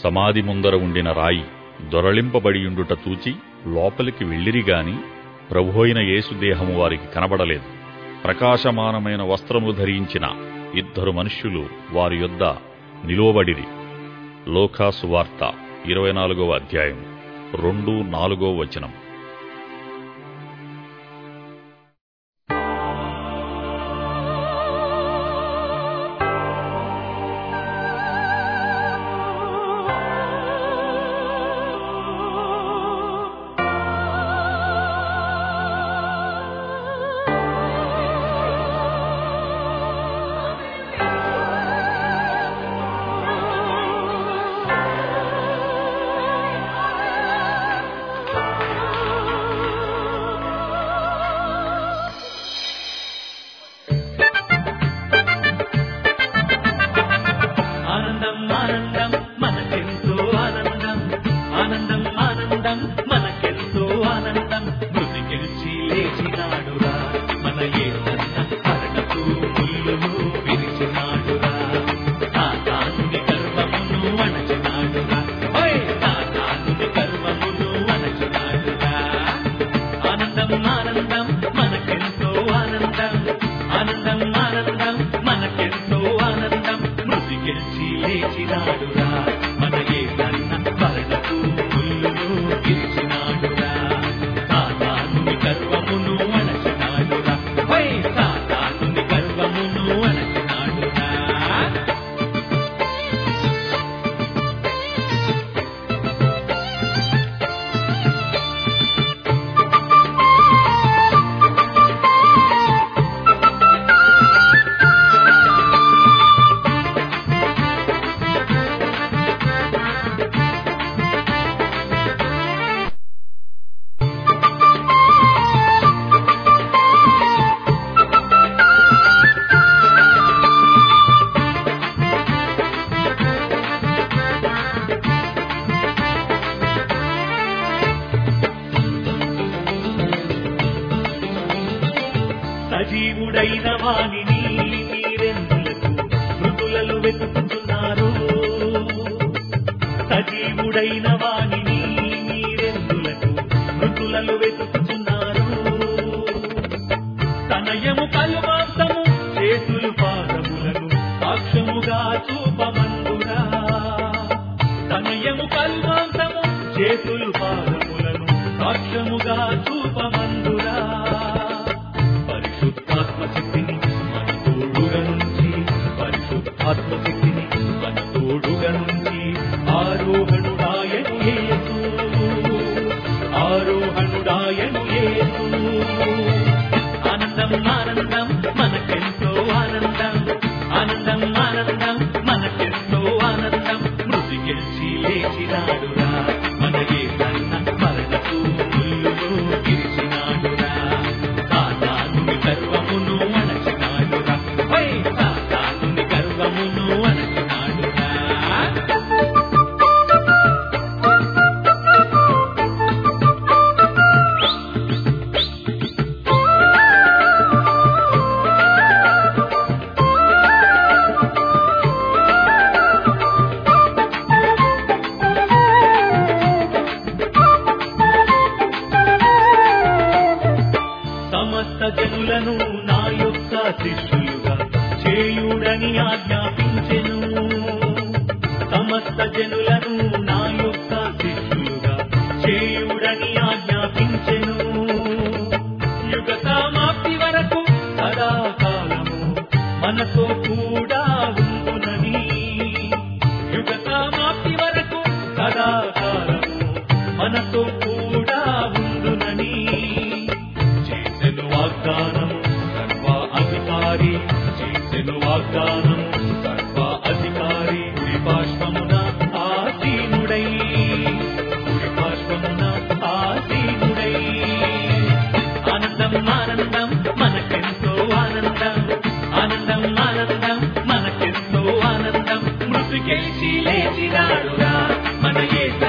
సమాధి ముందర ఉండిన రాయి దొరలింపబడియుండుట చూచి లోపలికి వెళ్ళిరిగాని ప్రభువైన యేసుదేహము వారికి కనబడలేదు ప్రకాశమానమైన వస్త్రము ధరించిన ఇద్దరు మనుష్యులు వారి యొద్ద నిలువబడిరి లోకాసు వార్త ఇరవై నాలుగవ అధ్యాయం రెండు నాలుగో వచనం ఆనందం ఆనందం మనకెంతో ఆనందం ఆనందం ఆనందం మనకెంతో ఆనందం మృతి గెలిచి లేచినాడురా మన ఏసన్న మరణపు ముల్లును విరిచినాడురా సాతానుని గర్వమును అణచినాడురా ఓయ్ సాతానుని గర్వమును అణచినాడురా ఆనందం ఆనందం మనకెంతో ఆనందం ఆనందం ఆనందం మనకెంతో ఆనందం మృతి గెలిచి లేచినాడురా మన ఏసన్న మరణపు ముల్లును విరిచినాడురా సాతానుని గర్వమును అణచినాడురా ఓయ్ సాతానుని గర్వమును అణచినాడురా సజీవుడైన వాణిని మీరెందులకు మృతులలో వెతుకుతున్నారు సజీవుడైన వాణిని మీరెందులకు మృతులలో వెతుకుతున్నారు తనయము కల్వాంతము చేతులు పాదములను సాక్ష్యముగా చూపమందురా తనయము కల్వాంతము చేతులు పాదములను సాక్ష్యముగా చూపమందురా పరిశుద్ధాత్మ శక్తిని మన తోడుగా నుంచి పరిశుద్ధాత్మ శక్తిని మన తోడుగా నుంచి ఆరోహణుడాయను యేసు ఆరోహణుడాయను యేసు ఆనందం ఆనందం మనకెంతో ఆనందం ఆనందం ఆనందం మనకెంతో ఆనందం మృతి గెలిచి లేచినాడురా మన ఏసన్న మరణపు ముల్లును గిరిచినాడురా సాతానుని గర్వమును అణచినాడురా వై సాతానుని గర్వమును అణచినాడురా సమస్త జనులను నా యొక్క శిష్యులుగా చేయుడని ఆజ్ఞాపించెను సమస్త జనులను నా యొక్క శిష్యులుగా చేయుడని ఆజ్ఞాపించెను యుగ సమాప్తి వరకు సదాకాలము మనతో కూడా ఉండునని యుగ సమాప్తి వరకు సదాకాలము మనతో కూడా ఉండునని చేసెను వాగ్దానం సర్వ అధికారి చేసెను వాగ్దానం సర్వ అధికారి కుడి పార్శ్వమున ఆసీనుడై కుడి పార్శ్వమున ఆసీనుడై ఆనందం ఆనందం మనకెంతో ఆనందం ఆనందం ఆనందం మనకెంతో ఆనందం మృతికేసి లేచినాడురా మన ఏస